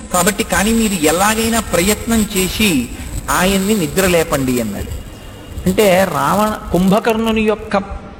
కాబట్టి కానీ మీరు ఎలాగైనా ప్రయత్నం చేసి ఆయన్ని నిద్రలేపండి అన్నాడు అంటే రావణ కుంభకర్ణుని యొక్క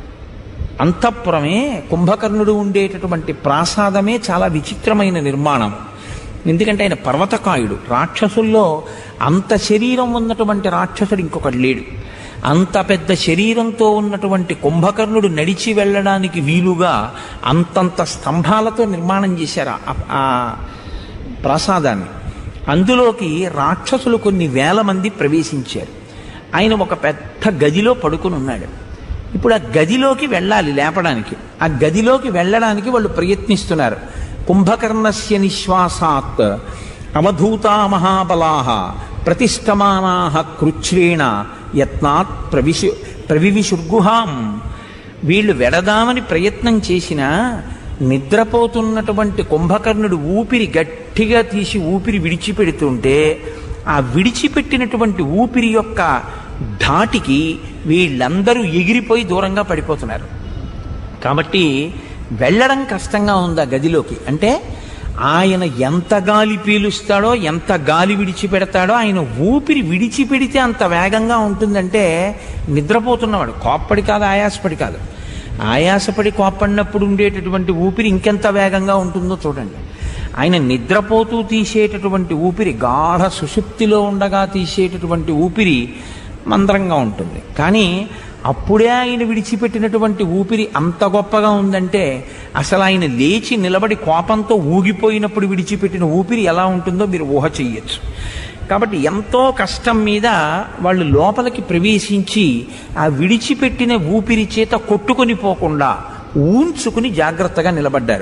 అంతఃపురమే కుంభకర్ణుడు ఉండేటటువంటి ప్రాసాదమే చాలా విచిత్రమైన నిర్మాణం ఎందుకంటే ఆయన పర్వతకాయుడు రాక్షసుల్లో అంత శరీరం ఉన్నటువంటి రాక్షసుడు ఇంకొకటి లేడు అంత పెద్ద శరీరంతో ఉన్నటువంటి కుంభకర్ణుడు నడిచి వెళ్ళడానికి వీలుగా అంతంత స్తంభాలతో నిర్మాణం చేశారు ఆ- ఆ ప్రాసాదాన్ని అందులోకి రాక్షసులు కొన్ని వేల మంది ప్రవేశించారు ఆయన ఒక పెద్ద గదిలో పడుకుని ఉన్నాడు ఇప్పుడు ఆ గదిలోకి వెళ్ళాలి లేపడానికి ఆ గదిలోకి వెళ్ళడానికి వాళ్ళు ప్రయత్నిస్తున్నారు కుంభకర్ణస్య నిశ్వాసాత్ అవధూతా మహాబలాహ ప్రతిష్టమానా కృచ్ఛ్రేణ యత్నాత్ ప్రవిశు ప్రవివిశుర్గుహాం వీళ్ళు వెడదామని ప్రయత్నం చేసినా నిద్రపోతున్నటువంటి కుంభకర్ణుడు ఊపిరి గట్టిగా తీసి ఊపిరి విడిచిపెడుతుంటే ఆ విడిచిపెట్టినటువంటి ఊపిరి యొక్క ధాటికి వీళ్ళందరూ ఎగిరిపోయి దూరంగా పడిపోతున్నారు కాబట్టి వెళ్ళడం కష్టంగా ఉంది ఆ గదిలోకి అంటే ఆయన ఎంత గాలి పీలుస్తాడో ఎంత గాలి విడిచిపెడతాడో ఆయన ఊపిరి విడిచిపెడితే అంత వేగంగా ఉంటుందంటే నిద్రపోతున్నవాడు కోప్పడి కాదు ఆయాసపడి కాదు ఆయాసపడి కోప్పడినప్పుడు ఉండేటటువంటి ఊపిరి ఇంకెంత వేగంగా ఉంటుందో చూడండి ఆయన నిద్రపోతూ తీసేటటువంటి ఊపిరి గాఢ సుషుప్తిలో ఉండగా తీసేటటువంటి ఊపిరి మందరంగా ఉంటుంది కానీ అప్పుడే ఆయన విడిచిపెట్టినటువంటి ఊపిరి అంత గొప్పగా ఉందంటే అసలు ఆయన లేచి నిలబడి కోపంతో ఊగిపోయినప్పుడు విడిచిపెట్టిన ఊపిరి ఎలా ఉంటుందో మీరు ఊహ చెయ్యొచ్చు కాబట్టి ఎంతో కష్టం మీద వాళ్ళు లోపలికి ప్రవేశించి ఆ విడిచిపెట్టిన ఊపిరి చేత కొట్టుకొని పోకుండా ఊంచుకుని జాగ్రత్తగా నిలబడ్డారు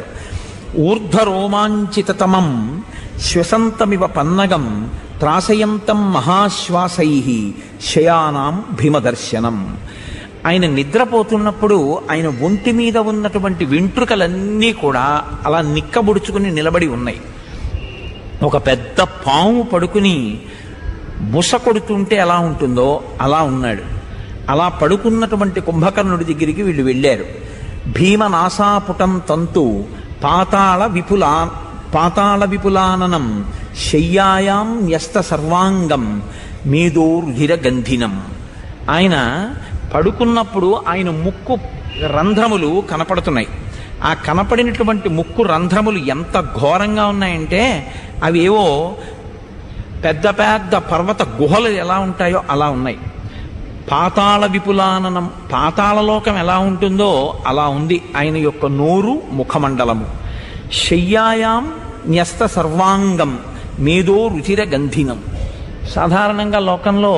ఊర్ధ్వరోమాంచితతమం శ్వసంతమివ పన్నగం త్రాసయంతం మహాశ్వాసై శయానాం భీమదర్శనం ఆయన నిద్రపోతున్నప్పుడు ఆయన ఒంటి మీద ఉన్నటువంటి వెంట్రుకలన్నీ కూడా అలా నిక్కబుడుచుకుని నిలబడి ఉన్నాయి ఒక పెద్ద పాము పడుకుని బుస కొడుతుంటే ఎలా ఉంటుందో అలా ఉన్నాడు అలా పడుకున్నటువంటి కుంభకర్ణుడి దగ్గరికి వీళ్ళు వెళ్ళారు భీమనాసాపుటం తంతు పాతాళ విపులా పాతాళ విపులాననం శయ్యాయాం న్యస్త సర్వాంగం మేదోర్హిర గంధినం ఆయన పడుకున్నప్పుడు ఆయన ముక్కు రంధ్రములు కనపడుతున్నాయి ఆ కనపడినటువంటి ముక్కు రంధ్రములు ఎంత ఘోరంగా ఉన్నాయంటే అవి ఏవో పెద్ద పెద్ద పర్వత గుహలు ఎలా ఉంటాయో అలా ఉన్నాయి పాతాళ విపులాననం పాతాళలోకం ఎలా ఉంటుందో అలా ఉంది ఆయన యొక్క నోరు ముఖమండలము శయ్యాయాం న్యస్త సర్వాంగం మేధో రుచిర గంధినం సాధారణంగా లోకంలో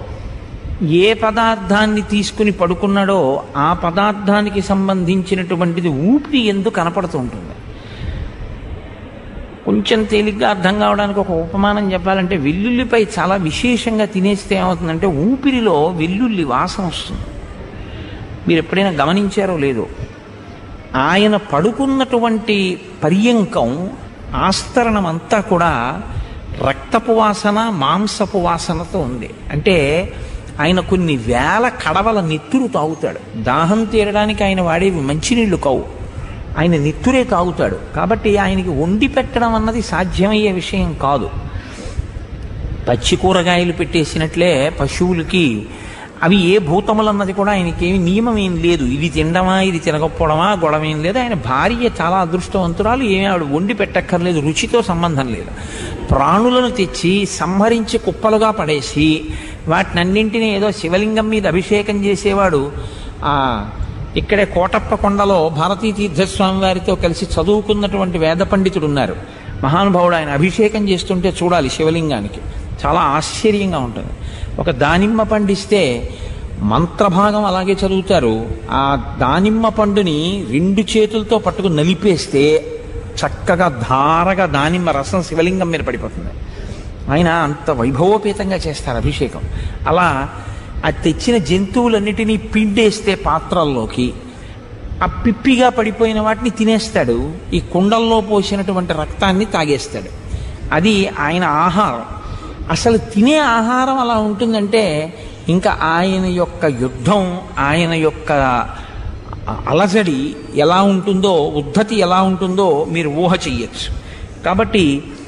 ఏ పదార్థాన్ని తీసుకుని పడుకున్నాడో ఆ పదార్థానికి సంబంధించినటువంటిది ఊపిరి ఎందుకు కనపడుతూ ఉంటుంది కొంచెం తేలిగ్గా అర్థం కావడానికి ఒక ఉపమానం చెప్పాలంటే వెల్లుల్లిపై చాలా విశేషంగా తినేస్తే ఏమవుతుందంటే ఊపిరిలో వెల్లుల్లి వాసన వస్తుంది మీరు ఎప్పుడైనా గమనించారో లేదో ఆయన పడుకున్నటువంటి పర్యంకం ఆస్తరణం అంతా కూడా రక్తపు వాసన మాంసపు వాసనతో ఉంది అంటే ఆయన కొన్ని వేల కడవల నెత్తురు తాగుతాడు దాహం తీరడానికి ఆయన వాడేవి మంచినీళ్లు కావు ఆయన నెత్తురే తాగుతాడు కాబట్టి ఆయనకి వండి పెట్టడం అన్నది సాధ్యమయ్యే విషయం కాదు పచ్చి కూరగాయలు పెట్టేసినట్లే పశువులకి అవి ఏ భూతములు అన్నది కూడా ఆయనకేమి నియమం ఏం లేదు ఇది తినడమా ఇది తినకపోవడమా గొడవ ఏం లేదు ఆయన భార్య చాలా అదృష్టవంతురాలు ఏమి ఆవిడ వండి పెట్టక్కర్లేదు రుచితో సంబంధం లేదు ప్రాణులను తెచ్చి సంహరించి కుప్పలుగా పడేసి వాటినన్నింటినీ ఏదో శివలింగం మీద అభిషేకం చేసేవాడు ఆ ఇక్కడే కోటప్ప కొండలో భారతీ తీర్థస్వామి వారితో కలిసి చదువుకున్నటువంటి వేద పండితుడు ఉన్నారు మహానుభావుడు ఆయన అభిషేకం చేస్తుంటే చూడాలి శివలింగానికి చాలా ఆశ్చర్యంగా ఉంటుంది ఒక దానిమ్మ పండిస్తే మంత్రభాగం అలాగే చదువుతారు ఆ దానిమ్మ పండుని రెండు చేతులతో పట్టుకుని నలిపేస్తే చక్కగా ధారగా దానిమ్మ రసం శివలింగం మీద పడిపోతుంది ఆయన అంత వైభవోపేతంగా చేస్తారు అభిషేకం అలా ఆ తెచ్చిన జంతువులన్నిటినీ పిండేస్తే పాత్రల్లోకి ఆ పిప్పిగా పడిపోయిన వాటిని తినేస్తాడు ఈ కుండల్లో పోసినటువంటి రక్తాన్ని తాగేస్తాడు అది ఆయన ఆహారం అసలు తినే ఆహారం అలా ఉంటుందంటే ఇంకా ఆయన యొక్క యుద్ధం ఆయన యొక్క అలజడి ఎలా ఉంటుందో ఉద్ధతి ఎలా ఉంటుందో మీరు ఊహ చెయ్యొచ్చు కాబట్టి